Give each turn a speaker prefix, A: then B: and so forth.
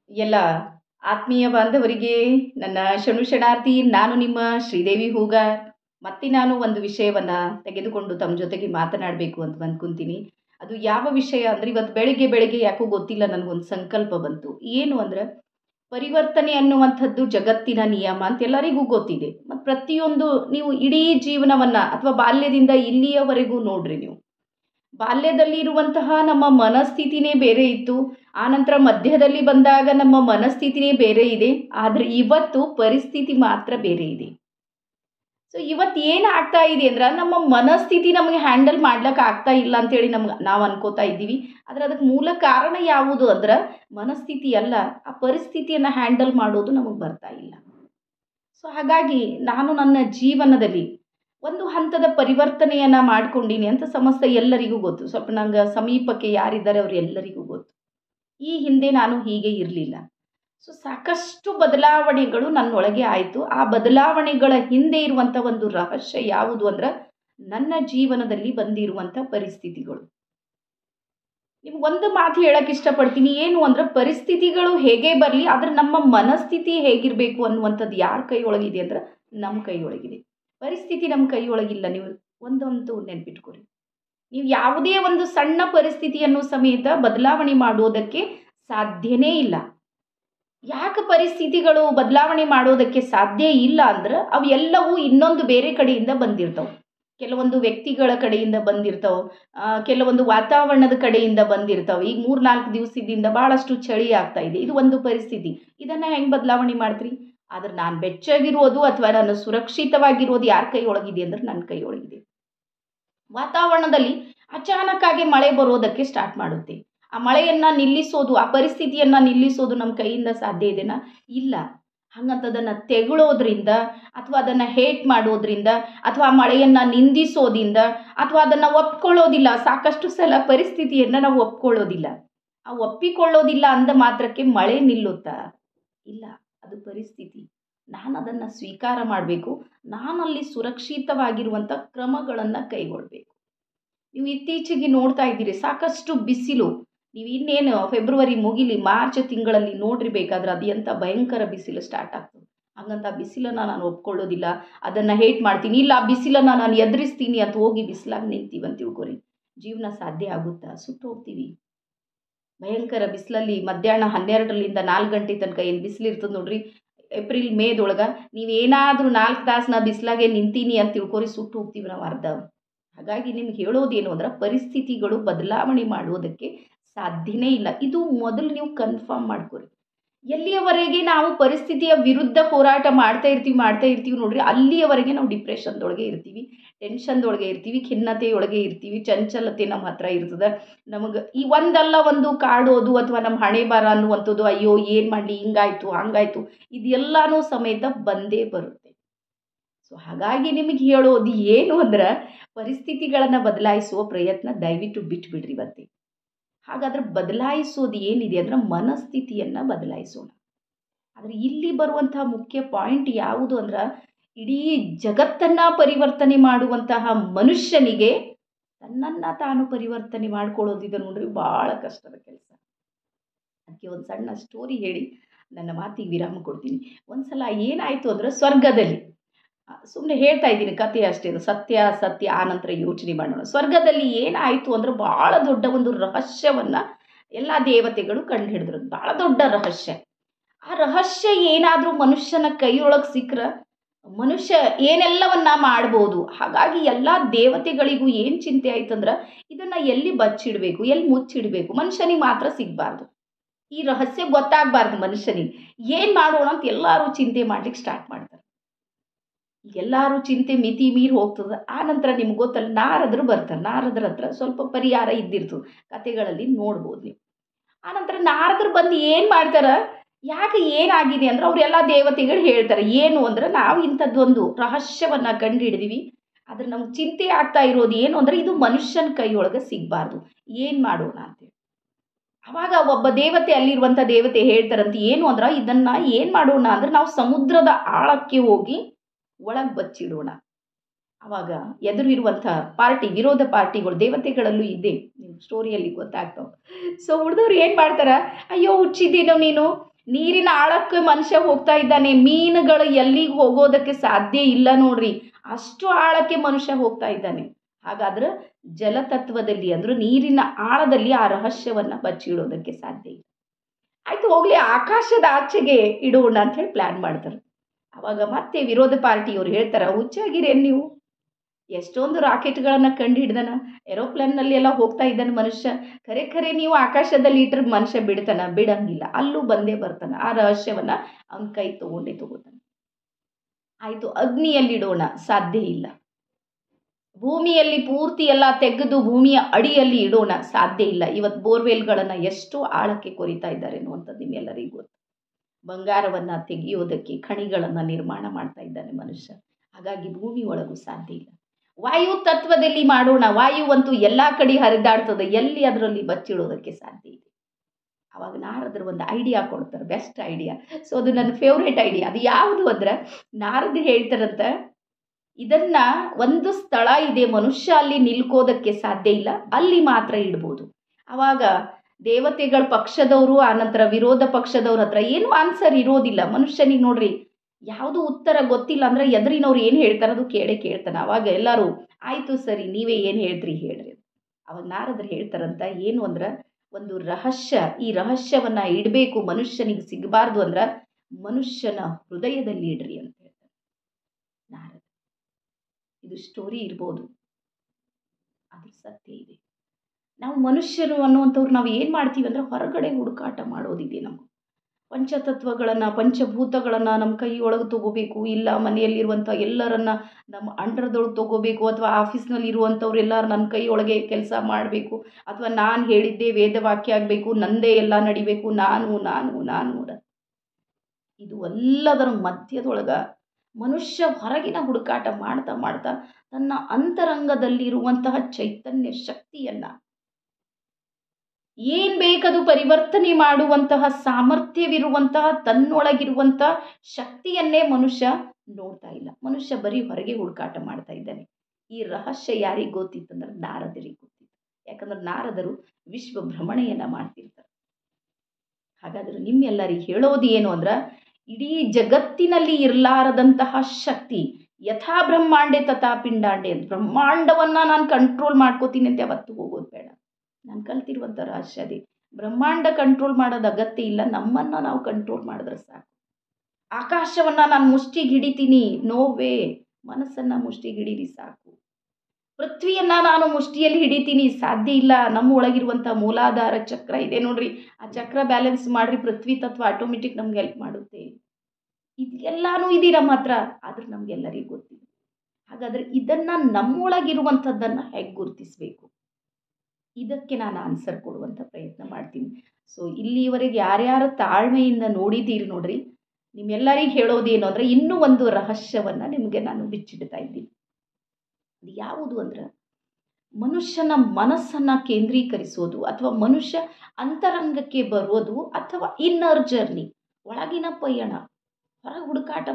A: ಎಲ್ಲ ಆತ್ಮೀಯ ಬಾಂಧವರಿಗೆ ನನ್ನ ಶಣು ಶರಣಾರ್ಥಿ ನಾನು ನಿಮ್ಮ ಶ್ರೀದೇವಿ ಹೂಗಾರ್ ಮತ್ತೆ ನಾನು ಒಂದು ವಿಷಯವನ್ನು ತೆಗೆದುಕೊಂಡು ತಮ್ಮ ಜೊತೆಗೆ ಮಾತನಾಡಬೇಕು ಅಂತ ಬಂದ್ಕೊಂತೀನಿ ಅದು ಯಾವ ವಿಷಯ ಅಂದರೆ ಇವತ್ತು ಬೆಳಿಗ್ಗೆ ಬೆಳಿಗ್ಗೆ ಯಾಕೋ ಗೊತ್ತಿಲ್ಲ ನನಗೊಂದು ಸಂಕಲ್ಪ ಬಂತು ಏನು ಅಂದರೆ ಪರಿವರ್ತನೆ ಅನ್ನುವಂಥದ್ದು ಜಗತ್ತಿನ ನಿಯಮ ಅಂತ ಎಲ್ಲರಿಗೂ ಗೊತ್ತಿದೆ ಮತ್ತು ಪ್ರತಿಯೊಂದು ನೀವು ಇಡೀ ಜೀವನವನ್ನು ಅಥವಾ ಬಾಲ್ಯದಿಂದ ಇಲ್ಲಿಯವರೆಗೂ ನೋಡ್ರಿ ನೀವು ಬಾಲ್ಯದಲ್ಲಿ ಇರುವಂತಹ ನಮ್ಮ ಮನಸ್ಥಿತಿನೇ ಬೇರೆ ಇತ್ತು ಆನಂತರ ಮಧ್ಯದಲ್ಲಿ ಬಂದಾಗ ನಮ್ಮ ಮನಸ್ಥಿತಿನೇ ಬೇರೆ ಇದೆ ಆದರೆ ಇವತ್ತು ಪರಿಸ್ಥಿತಿ ಮಾತ್ರ ಬೇರೆ ಇದೆ ಸೊ ಇವತ್ತು ಏನು ಆಗ್ತಾ ಇದೆ ಅಂದ್ರೆ ನಮ್ಮ ಮನಸ್ಥಿತಿ ನಮಗೆ ಹ್ಯಾಂಡಲ್ ಮಾಡ್ಲಿಕ್ಕೆ ಆಗ್ತಾ ಇಲ್ಲ ಅಂತೇಳಿ ನಮ್ಗೆ ನಾವು ಅನ್ಕೋತಾ ಇದ್ದೀವಿ ಆದರೆ ಅದಕ್ಕೆ ಮೂಲ ಕಾರಣ ಯಾವುದು ಅಂದ್ರೆ ಮನಸ್ಥಿತಿ ಅಲ್ಲ ಆ ಪರಿಸ್ಥಿತಿಯನ್ನು ಹ್ಯಾಂಡಲ್ ಮಾಡೋದು ನಮಗೆ ಬರ್ತಾ ಇಲ್ಲ ಸೊ ಹಾಗಾಗಿ ನಾನು ನನ್ನ ಜೀವನದಲ್ಲಿ ಒಂದು ಹಂತದ ಪರಿವರ್ತನೆಯನ್ನು ಮಾಡ್ಕೊಂಡೀನಿ ಅಂತ ಸಮಸ್ತ ಎಲ್ಲರಿಗೂ ಗೊತ್ತು ಸ್ವಲ್ಪ ನಂಗೆ ಸಮೀಪಕ್ಕೆ ಯಾರಿದ್ದಾರೆ ಅವ್ರು ಎಲ್ಲರಿಗೂ ಗೊತ್ತು ಈ ಹಿಂದೆ ನಾನು ಹೀಗೆ ಇರಲಿಲ್ಲ ಸೊ ಸಾಕಷ್ಟು ಬದಲಾವಣೆಗಳು ನನ್ನೊಳಗೆ ಆಯಿತು ಆ ಬದಲಾವಣೆಗಳ ಹಿಂದೆ ಇರುವಂಥ ಒಂದು ರಹಸ್ಯ ಯಾವುದು ಅಂದ್ರೆ ನನ್ನ ಜೀವನದಲ್ಲಿ ಬಂದಿರುವಂಥ ಪರಿಸ್ಥಿತಿಗಳು ನಿಮ್ಗೊಂದು ಮಾತು ಹೇಳಕ್ಕೆ ಇಷ್ಟಪಡ್ತೀನಿ ಏನು ಅಂದ್ರೆ ಪರಿಸ್ಥಿತಿಗಳು ಹೇಗೆ ಬರಲಿ ಆದರೆ ನಮ್ಮ ಮನಸ್ಥಿತಿ ಹೇಗಿರಬೇಕು ಅನ್ನುವಂಥದ್ದು ಯಾರ ಕೈಯೊಳಗಿದೆ ಅಂದ್ರೆ ನಮ್ಮ ಕೈಯೊಳಗಿದೆ ಪರಿಸ್ಥಿತಿ ನಮ್ಮ ಕೈಯೊಳಗಿಲ್ಲ ನೀವು ಒಂದಂತೂ ನೆನ್ಪಿಟ್ಕೊರಿ ನೀವು ಯಾವುದೇ ಒಂದು ಸಣ್ಣ ಪರಿಸ್ಥಿತಿಯನ್ನು ಸಮೇತ ಬದಲಾವಣೆ ಮಾಡೋದಕ್ಕೆ ಸಾಧ್ಯನೇ ಇಲ್ಲ ಯಾಕೆ ಪರಿಸ್ಥಿತಿಗಳು ಬದಲಾವಣೆ ಮಾಡೋದಕ್ಕೆ ಸಾಧ್ಯ ಇಲ್ಲ ಅಂದ್ರೆ ಅವು ಎಲ್ಲವೂ ಇನ್ನೊಂದು ಬೇರೆ ಕಡೆಯಿಂದ ಬಂದಿರ್ತಾವೆ ಕೆಲವೊಂದು ವ್ಯಕ್ತಿಗಳ ಕಡೆಯಿಂದ ಬಂದಿರ್ತಾವೆ ಕೆಲವೊಂದು ವಾತಾವರಣದ ಕಡೆಯಿಂದ ಬಂದಿರ್ತಾವೆ ಈಗ ಮೂರು ನಾಲ್ಕು ದಿವಸದಿಂದ ಭಾಳಷ್ಟು ಚಳಿ ಆಗ್ತಾ ಇದೆ ಇದು ಒಂದು ಪರಿಸ್ಥಿತಿ ಇದನ್ನು ಹೆಂಗೆ ಬದಲಾವಣೆ ಮಾಡ್ತೀರಿ ಆದ್ರೆ ನಾನು ಬೆಚ್ಚಗಿರೋದು ಅಥವಾ ನಾನು ಸುರಕ್ಷಿತವಾಗಿರೋದು ಯಾರ ಕೈ ಒಳಗಿದೆ ಅಂದ್ರೆ ನನ್ನ ಕೈ ಒಳಗಿದೆ ವಾತಾವರಣದಲ್ಲಿ ಅಚಾನಕ್ಕಾಗಿ ಮಳೆ ಬರೋದಕ್ಕೆ ಸ್ಟಾರ್ಟ್ ಮಾಡುತ್ತೆ ಆ ಮಳೆಯನ್ನು ನಿಲ್ಲಿಸೋದು ಆ ಪರಿಸ್ಥಿತಿಯನ್ನು ನಿಲ್ಲಿಸೋದು ನಮ್ಮ ಕೈಯಿಂದ ಸಾಧ್ಯ ಇದೆನಾ ಇಲ್ಲ ಹಂಗಂತ ಅದನ್ನು ತೆಗಳೋದ್ರಿಂದ ಅಥವಾ ಅದನ್ನು ಹೇಟ್ ಮಾಡೋದ್ರಿಂದ ಅಥವಾ ಆ ಮಳೆಯನ್ನು ನಿಂದಿಸೋದ್ರಿಂದ ಅಥವಾ ಅದನ್ನು ಒಪ್ಕೊಳ್ಳೋದಿಲ್ಲ ಸಾಕಷ್ಟು ಸಲ ಪರಿಸ್ಥಿತಿಯನ್ನು ನಾವು ಒಪ್ಕೊಳ್ಳೋದಿಲ್ಲ ಆ ಒಪ್ಪಿಕೊಳ್ಳೋದಿಲ್ಲ ಅಂದ ಮಾತ್ರಕ್ಕೆ ಮಳೆ ನಿಲ್ಲುತ್ತಾ ಇಲ್ಲ ಅದು ಪರಿಸ್ಥಿತಿ ನಾನು ಅದನ್ನು ಸ್ವೀಕಾರ ಮಾಡಬೇಕು ನಾನಲ್ಲಿ ಸುರಕ್ಷಿತವಾಗಿರುವಂಥ ಕ್ರಮಗಳನ್ನು ಕೈಗೊಳ್ಳಬೇಕು ನೀವು ಇತ್ತೀಚೆಗೆ ನೋಡ್ತಾ ಇದ್ದೀರಿ ಸಾಕಷ್ಟು ಬಿಸಿಲು ನೀವು ಇನ್ನೇನು ಫೆಬ್ರವರಿ ಮುಗಿಲಿ ಮಾರ್ಚ್ ತಿಂಗಳಲ್ಲಿ ನೋಡ್ರಿ ಬೇಕಾದ್ರೆ ಅದು ಎಂಥ ಭಯಂಕರ ಬಿಸಿಲು ಸ್ಟಾರ್ಟ್ ಆಗ್ತದೆ ಹಂಗಂತ ಬಿಸಿಲನ್ನು ನಾನು ಒಪ್ಕೊಳ್ಳೋದಿಲ್ಲ ಅದನ್ನು ಹೇಟ್ ಮಾಡ್ತೀನಿ ಇಲ್ಲ ಆ ಬಿಸಿಲನ್ನು ನಾನು ಎದುರಿಸ್ತೀನಿ ಅಂತ ಹೋಗಿ ಬಿಸಿಲಾಗಿ ನಿಂತೀವಿ ಅಂತ ತಿಳ್ಕೊರಿ ಜೀವನ ಸಾಧ್ಯ ಆಗುತ್ತಾ ಸುಟ್ಟು ಹೋಗ್ತೀವಿ ಭಯಂಕರ ಬಿಸಿಲಲ್ಲಿ ಮಧ್ಯಾಹ್ನ ಹನ್ನೆರಡರಿಂದ ನಾಲ್ಕು ಗಂಟೆ ತನಕ ಏನು ಬಿಸಿಲು ಇರ್ತದೆ ನೋಡ್ರಿ ಏಪ್ರಿಲ್ ಮೇದೊಳಗೆ ನೀವೇನಾದರೂ ನಾಲ್ಕು ತಾಸು ನಾ ಬಿಸಿಲಾಗೆ ನಿಂತೀನಿ ಅಂತ ತಿಳ್ಕೊರಿ ಸುಟ್ಟು ಹೋಗ್ತೀವಿ ನಾವು ಅರ್ಧ ಹಾಗಾಗಿ ನಿಮ್ಗೆ ಹೇಳೋದೇನು ಅಂದ್ರೆ ಪರಿಸ್ಥಿತಿಗಳು ಬದಲಾವಣೆ ಮಾಡೋದಕ್ಕೆ ಸಾಧ್ಯನೇ ಇಲ್ಲ ಇದು ಮೊದಲು ನೀವು ಕನ್ಫರ್ಮ್ ಮಾಡ್ಕೊರಿ ಎಲ್ಲಿಯವರೆಗೆ ನಾವು ಪರಿಸ್ಥಿತಿಯ ವಿರುದ್ಧ ಹೋರಾಟ ಮಾಡ್ತಾ ಇರ್ತೀವಿ ಮಾಡ್ತಾ ಇರ್ತೀವಿ ನೋಡ್ರಿ ಅಲ್ಲಿಯವರೆಗೆ ನಾವು ಡಿಪ್ರೆಷನ್ದೊಳಗೆ ಇರ್ತೀವಿ ಟೆನ್ಷನ್ದೊಳಗೆ ಇರ್ತೀವಿ ಖಿನ್ನತೆಯೊಳಗೆ ಇರ್ತೀವಿ ಚಂಚಲತೆ ನಮ್ಮ ಹತ್ರ ಇರ್ತದೆ ನಮಗೆ ಈ ಒಂದಲ್ಲ ಒಂದು ಕಾಡೋದು ಅಥವಾ ನಮ್ಮ ಹಣೆ ಬರ ಅನ್ನುವಂಥದ್ದು ಅಯ್ಯೋ ಏನು ಮಾಡಲಿ ಹಿಂಗಾಯ್ತು ಹಂಗಾಯ್ತು ಇದೆಲ್ಲನೂ ಸಮೇತ ಬಂದೇ ಬರುತ್ತೆ ಸೊ ಹಾಗಾಗಿ ನಿಮಗೆ ಹೇಳೋದು ಏನು ಅಂದ್ರೆ ಪರಿಸ್ಥಿತಿಗಳನ್ನು ಬದಲಾಯಿಸುವ ಪ್ರಯತ್ನ ದಯವಿಟ್ಟು ಬಿಟ್ಬಿಡ್ರಿ ಇವತ್ತೆ ಹಾಗಾದ್ರೆ ಬದಲಾಯಿಸೋದು ಏನಿದೆ ಅಂದ್ರೆ ಮನಸ್ಥಿತಿಯನ್ನು ಬದಲಾಯಿಸೋಣ ಆದರೆ ಇಲ್ಲಿ ಬರುವಂತಹ ಮುಖ್ಯ ಪಾಯಿಂಟ್ ಯಾವುದು ಅಂದ್ರೆ ಇಡೀ ಜಗತ್ತನ್ನು ಪರಿವರ್ತನೆ ಮಾಡುವಂತಹ ಮನುಷ್ಯನಿಗೆ ತನ್ನನ್ನು ತಾನು ಪರಿವರ್ತನೆ ಮಾಡ್ಕೊಳ್ಳೋದಿದೆ ನೋಡ್ರಿ ಭಾಳ ಕಷ್ಟದ ಕೆಲಸ ಅದಕ್ಕೆ ಒಂದು ಸಣ್ಣ ಸ್ಟೋರಿ ಹೇಳಿ ನನ್ನ ಮಾತಿಗೆ ವಿರಾಮ ಕೊಡ್ತೀನಿ ಒಂದು ಸಲ ಏನಾಯಿತು ಅಂದ್ರೆ ಸ್ವರ್ಗದಲ್ಲಿ ಸುಮ್ಮನೆ ಹೇಳ್ತಾ ಇದ್ದೀನಿ ಕತೆ ಅಷ್ಟೇ ಸತ್ಯ ಸತ್ಯ ಆನಂತರ ಯೋಚನೆ ಮಾಡೋಣ ಸ್ವರ್ಗದಲ್ಲಿ ಏನಾಯಿತು ಅಂದ್ರೆ ಭಾಳ ದೊಡ್ಡ ಒಂದು ರಹಸ್ಯವನ್ನು ಎಲ್ಲ ದೇವತೆಗಳು ಕಂಡು ಹಿಡಿದ್ರು ಭಾಳ ದೊಡ್ಡ ರಹಸ್ಯ ಆ ರಹಸ್ಯ ಏನಾದರೂ ಮನುಷ್ಯನ ಕೈಯೊಳಗೆ ಸಿಕ್ಕರೆ ಮನುಷ್ಯ ಏನೆಲ್ಲವನ್ನ ಮಾಡ್ಬೋದು ಹಾಗಾಗಿ ಎಲ್ಲ ದೇವತೆಗಳಿಗೂ ಏನು ಚಿಂತೆ ಆಯ್ತಂದ್ರೆ ಇದನ್ನು ಎಲ್ಲಿ ಬಚ್ಚಿಡಬೇಕು ಎಲ್ಲಿ ಮುಚ್ಚಿಡಬೇಕು ಮನುಷ್ಯನಿಗೆ ಮಾತ್ರ ಸಿಗಬಾರ್ದು ಈ ರಹಸ್ಯ ಗೊತ್ತಾಗಬಾರ್ದು ಮನುಷ್ಯನಿಗೆ ಏನು ಮಾಡೋಣ ಅಂತ ಎಲ್ಲರೂ ಚಿಂತೆ ಮಾಡ್ಲಿಕ್ಕೆ ಸ್ಟಾರ್ಟ್ ಮಾಡ್ತಾರೆ ಎಲ್ಲರೂ ಚಿಂತೆ ಮಿತಿ ಮೀರಿ ಹೋಗ್ತದೆ ಆ ನಂತರ ನಿಮ್ಗೆ ಗೊತ್ತಲ್ಲ ನಾರದರು ಬರ್ತಾರೆ ನಾರದ್ರ ಹತ್ರ ಸ್ವಲ್ಪ ಪರಿಹಾರ ಇದ್ದಿರ್ತದೆ ಕತೆಗಳಲ್ಲಿ ನೋಡ್ಬೋದು ನೀವು ಆನಂತರ ನಾರದರು ಬಂದು ಏನು ಮಾಡ್ತಾರೆ ಯಾಕೆ ಏನಾಗಿದೆ ಅಂದ್ರೆ ಅವರೆಲ್ಲ ದೇವತೆಗಳು ಹೇಳ್ತಾರೆ ಏನು ಅಂದ್ರೆ ನಾವು ಇಂಥದ್ದೊಂದು ರಹಸ್ಯವನ್ನು ಕಂಡು ಹಿಡಿದೀವಿ ಆದ್ರೆ ನಮ್ಗೆ ಚಿಂತೆ ಆಗ್ತಾ ಇರೋದು ಏನು ಅಂದರೆ ಇದು ಮನುಷ್ಯನ ಕೈಯೊಳಗೆ ಸಿಗಬಾರ್ದು ಏನು ಮಾಡೋಣ ಅಂತೇಳಿ ಅವಾಗ ಒಬ್ಬ ದೇವತೆ ಅಲ್ಲಿರುವಂಥ ದೇವತೆ ಹೇಳ್ತಾರಂತ ಏನು ಅಂದ್ರೆ ಇದನ್ನು ಏನು ಮಾಡೋಣ ಅಂದ್ರೆ ನಾವು ಸಮುದ್ರದ ಆಳಕ್ಕೆ ಹೋಗಿ ಒಳಗೆ ಬಚ್ಚಿಡೋಣ ಅವಾಗ ಎದುರಿರುವಂಥ ಪಾರ್ಟಿ ವಿರೋಧ ಪಾರ್ಟಿಗಳು ದೇವತೆಗಳಲ್ಲೂ ಇದೆ ನಿಮ್ಮ ಸ್ಟೋರಿಯಲ್ಲಿ ಗೊತ್ತಾಗ್ತಾವೆ ಸೊ ಉಳಿದವ್ರು ಏನು ಮಾಡ್ತಾರೆ ಅಯ್ಯೋ ಹುಚ್ಚಿದ್ದೀನೋ ನೀನು ನೀರಿನ ಆಳಕ್ಕೆ ಮನುಷ್ಯ ಹೋಗ್ತಾ ಇದ್ದಾನೆ ಮೀನುಗಳು ಎಲ್ಲಿಗೆ ಹೋಗೋದಕ್ಕೆ ಸಾಧ್ಯ ಇಲ್ಲ ನೋಡ್ರಿ ಅಷ್ಟು ಆಳಕ್ಕೆ ಮನುಷ್ಯ ಹೋಗ್ತಾ ಇದ್ದಾನೆ ಹಾಗಾದ್ರೆ ಜಲತತ್ವದಲ್ಲಿ ಅಂದ್ರೆ ನೀರಿನ ಆಳದಲ್ಲಿ ಆ ರಹಸ್ಯವನ್ನು ಬಚ್ಚಿಡೋದಕ್ಕೆ ಸಾಧ್ಯ ಇಲ್ಲ ಆಯ್ತು ಹೋಗ್ಲಿ ಆಕಾಶದ ಆಚೆಗೆ ಇಡೋಣ ಅಂತ ಹೇಳಿ ಪ್ಲ್ಯಾನ್ ಮಾಡ್ತಾರೆ ಅವಾಗ ಮತ್ತೆ ವಿರೋಧ ಪಾರ್ಟಿಯವ್ರು ಹೇಳ್ತಾರೆ ಹುಚ್ಚಾಗಿರೇನು ನೀವು ಎಷ್ಟೊಂದು ರಾಕೆಟ್ಗಳನ್ನು ಕಂಡು ಹಿಡ್ದನ ಏರೋಪ್ಲೇನ್ನಲ್ಲಿ ಎಲ್ಲ ಹೋಗ್ತಾ ಇದ್ದಾನೆ ಮನುಷ್ಯ ಖರೆ ಖರೆ ನೀವು ಆಕಾಶದಲ್ಲಿ ಇಟ್ಟರೆ ಮನುಷ್ಯ ಬಿಡ್ತಾನ ಬಿಡಂಗಿಲ್ಲ ಅಲ್ಲೂ ಬಂದೇ ಬರ್ತಾನೆ ಆ ರಹಸ್ಯವನ್ನು ಅವನ ಕೈ ತಗೊಂಡೇ ತಗೋತಾನೆ ಆಯಿತು ಅಗ್ನಿಯಲ್ಲಿಡೋಣ ಸಾಧ್ಯ ಇಲ್ಲ ಭೂಮಿಯಲ್ಲಿ ಪೂರ್ತಿ ಎಲ್ಲ ತೆಗೆದು ಭೂಮಿಯ ಅಡಿಯಲ್ಲಿ ಇಡೋಣ ಸಾಧ್ಯ ಇಲ್ಲ ಇವತ್ತು ಬೋರ್ವೆಲ್ಗಳನ್ನು ಎಷ್ಟು ಆಳಕ್ಕೆ ಕೊರಿತಾ ಇದ್ದಾರೆ ಅನ್ನುವಂಥದ್ದು ನಿಮ್ಮೆಲ್ಲರಿಗೂ ಗೊತ್ತು ಬಂಗಾರವನ್ನು ತೆಗೆಯೋದಕ್ಕೆ ಖಣಿಗಳನ್ನು ನಿರ್ಮಾಣ ಮಾಡ್ತಾ ಇದ್ದಾನೆ ಮನುಷ್ಯ ಹಾಗಾಗಿ ಭೂಮಿ ಒಳಗೂ ಸಾಧ್ಯ ಇಲ್ಲ ವಾಯು ತತ್ವದಲ್ಲಿ ಮಾಡೋಣ ವಾಯುವಂತೂ ಎಲ್ಲ ಕಡೆ ಹರಿದಾಡ್ತದೆ ಎಲ್ಲಿ ಅದರಲ್ಲಿ ಬಚ್ಚಿಡೋದಕ್ಕೆ ಸಾಧ್ಯ ಇದೆ ಅವಾಗ ನಾರದರು ಒಂದು ಐಡಿಯಾ ಕೊಡ್ತಾರೆ ಬೆಸ್ಟ್ ಐಡಿಯಾ ಸೊ ಅದು ನನ್ನ ಫೇವ್ರೇಟ್ ಐಡಿಯಾ ಅದು ಯಾವುದು ಅಂದ್ರೆ ನಾರದ್ರು ಹೇಳ್ತಾರಂತ ಇದನ್ನ ಒಂದು ಸ್ಥಳ ಇದೆ ಮನುಷ್ಯ ಅಲ್ಲಿ ನಿಲ್ಕೋದಕ್ಕೆ ಸಾಧ್ಯ ಇಲ್ಲ ಅಲ್ಲಿ ಮಾತ್ರ ಇಡ್ಬೋದು ಆವಾಗ ದೇವತೆಗಳ ಪಕ್ಷದವರು ಆನಂತರ ವಿರೋಧ ಪಕ್ಷದವ್ರ ಹತ್ರ ಏನು ಆನ್ಸರ್ ಇರೋದಿಲ್ಲ ಮನುಷ್ಯನಿಗೆ ನೋಡ್ರಿ ಯಾವುದು ಉತ್ತರ ಗೊತ್ತಿಲ್ಲ ಅಂದ್ರೆ ಎದುರಿನವ್ರು ಏನು ಹೇಳ್ತಾರೆ ಅದು ಕೇಳೇ ಕೇಳ್ತಾನೆ ಅವಾಗ ಎಲ್ಲರೂ ಆಯಿತು ಸರಿ ನೀವೇ ಏನು ಹೇಳ್ತೀರಿ ಹೇಳ್ರಿ ಅವಾಗ ನಾರದ್ರು ಹೇಳ್ತಾರಂತ ಏನು ಅಂದ್ರೆ ಒಂದು ರಹಸ್ಯ ಈ ರಹಸ್ಯವನ್ನು ಇಡಬೇಕು ಮನುಷ್ಯನಿಗೆ ಸಿಗಬಾರ್ದು ಅಂದ್ರೆ ಮನುಷ್ಯನ ಹೃದಯದಲ್ಲಿ ಇಡ್ರಿ ಅಂತ ಹೇಳ್ತಾರೆ ನಾರದ ಇದು ಸ್ಟೋರಿ ಇರ್ಬೋದು ಅದು ಸತ್ಯ ಇದೆ ನಾವು ಮನುಷ್ಯರು ಅನ್ನುವಂಥವ್ರು ನಾವು ಏನು ಮಾಡ್ತೀವಿ ಅಂದರೆ ಹೊರಗಡೆ ಹುಡುಕಾಟ ಮಾಡೋದಿದೆ ನಮಗೆ ಪಂಚತತ್ವಗಳನ್ನು ಪಂಚಭೂತಗಳನ್ನು ನಮ್ಮ ಕೈಯೊಳಗೆ ತಗೋಬೇಕು ಇಲ್ಲ ಮನೆಯಲ್ಲಿರುವಂಥ ಎಲ್ಲರನ್ನ ನಮ್ಮ ಅಂಡರ್ದೊಳಗೆ ತಗೋಬೇಕು ಅಥವಾ ಆಫೀಸ್ನಲ್ಲಿ ಇರುವಂಥವ್ರು ಎಲ್ಲರೂ ನನ್ನ ಕೈಯೊಳಗೆ ಕೆಲಸ ಮಾಡಬೇಕು ಅಥವಾ ನಾನು ಹೇಳಿದ್ದೇ ವೇದವಾಕ್ಯ ಆಗಬೇಕು ನಂದೇ ಎಲ್ಲ ನಡಿಬೇಕು ನಾನು ನಾನು ನಾನು ಇದು ಎಲ್ಲದರ ಮಧ್ಯದೊಳಗೆ ಮನುಷ್ಯ ಹೊರಗಿನ ಹುಡುಕಾಟ ಮಾಡ್ತಾ ಮಾಡ್ತಾ ತನ್ನ ಅಂತರಂಗದಲ್ಲಿರುವಂತಹ ಚೈತನ್ಯ ಶಕ್ತಿಯನ್ನು ಏನು ಬೇಕದು ಪರಿವರ್ತನೆ ಮಾಡುವಂತಹ ಸಾಮರ್ಥ್ಯವಿರುವಂತಹ ತನ್ನೊಳಗಿರುವಂತಹ ಶಕ್ತಿಯನ್ನೇ ಮನುಷ್ಯ ನೋಡ್ತಾ ಇಲ್ಲ ಮನುಷ್ಯ ಬರೀ ಹೊರಗೆ ಹುಡುಕಾಟ ಮಾಡ್ತಾ ಇದ್ದಾನೆ ಈ ರಹಸ್ಯ ಯಾರಿಗೆ ಗೊತ್ತಿತ್ತಂದ್ರೆ ನಾರದರಿಗೆ ಗೊತ್ತಿತ್ತು ಯಾಕಂದ್ರೆ ನಾರದರು ವಿಶ್ವ ಭ್ರಮಣೆಯನ್ನು ಮಾಡ್ತಿರ್ತಾರೆ ಹಾಗಾದ್ರೆ ನಿಮ್ಮೆಲ್ಲರಿಗೆ ಹೇಳೋದು ಏನು ಅಂದ್ರೆ ಇಡೀ ಜಗತ್ತಿನಲ್ಲಿ ಇರಲಾರದಂತಹ ಶಕ್ತಿ ಯಥಾ ಬ್ರಹ್ಮಾಂಡೆ ತಥಾ ಪಿಂಡಾಂಡೆ ಅಂತ ಬ್ರಹ್ಮಾಂಡವನ್ನು ನಾನು ಕಂಟ್ರೋಲ್ ಮಾಡ್ಕೋತೀನಿ ಅಂತ ಯಾವತ್ತು ಹೋಗೋದು ಬೇಡ ನಾನು ಕಲ್ತಿರುವಂಥ ರಹಸ್ಯ ಅದೇ ಬ್ರಹ್ಮಾಂಡ ಕಂಟ್ರೋಲ್ ಮಾಡೋದು ಅಗತ್ಯ ಇಲ್ಲ ನಮ್ಮನ್ನು ನಾವು ಕಂಟ್ರೋಲ್ ಮಾಡಿದ್ರೆ ಸಾಕು ಆಕಾಶವನ್ನು ನಾನು ಮುಷ್ಟಿಗೆ ಹಿಡಿತೀನಿ ನೋವೇ ಮನಸ್ಸನ್ನು ಮುಷ್ಟಿಗೆ ಹಿಡೀರಿ ಸಾಕು ಪೃಥ್ವಿಯನ್ನು ನಾನು ಮುಷ್ಟಿಯಲ್ಲಿ ಹಿಡಿತೀನಿ ಸಾಧ್ಯ ಇಲ್ಲ ನಮ್ಮ ಒಳಗಿರುವಂಥ ಮೂಲಾಧಾರ ಚಕ್ರ ಇದೆ ನೋಡ್ರಿ ಆ ಚಕ್ರ ಬ್ಯಾಲೆನ್ಸ್ ಮಾಡಿರಿ ಪೃಥ್ವಿ ತತ್ವ ಆಟೋಮೆಟಿಕ್ ನಮ್ಗೆ ಹೆಲ್ಪ್ ಮಾಡುತ್ತೆ ಇದೆಲ್ಲಾನು ಇದೆ ನಮ್ಮ ಹತ್ರ ಆದ್ರೆ ನಮಗೆಲ್ಲರಿಗೂ ಗೊತ್ತಿದೆ ಹಾಗಾದ್ರೆ ಇದನ್ನು ನಮ್ಮೊಳಗಿರುವಂಥದ್ದನ್ನು ಹೇಗೆ ಗುರುತಿಸಬೇಕು ಇದಕ್ಕೆ ನಾನು ಆನ್ಸರ್ ಕೊಡುವಂಥ ಪ್ರಯತ್ನ ಮಾಡ್ತೀನಿ ಸೊ ಇಲ್ಲಿವರೆಗೆ ಯಾರ್ಯಾರು ತಾಳ್ಮೆಯಿಂದ ನೋಡಿದ್ದೀರಿ ನೋಡ್ರಿ ನಿಮ್ಮೆಲ್ಲರಿಗೆ ಹೇಳೋದೇನು ಅಂದರೆ ಇನ್ನೂ ಒಂದು ರಹಸ್ಯವನ್ನು ನಿಮಗೆ ನಾನು ಬಿಚ್ಚಿಡ್ತಾ ಇದ್ದೀನಿ ಅದು ಯಾವುದು ಅಂದ್ರೆ ಮನುಷ್ಯನ ಮನಸ್ಸನ್ನು ಕೇಂದ್ರೀಕರಿಸೋದು ಅಥವಾ ಮನುಷ್ಯ ಅಂತರಂಗಕ್ಕೆ ಬರೋದು ಅಥವಾ ಇನ್ನರ್ ಜರ್ನಿ ಒಳಗಿನ ಪಯಣ ಹೊರ ಹುಡುಕಾಟ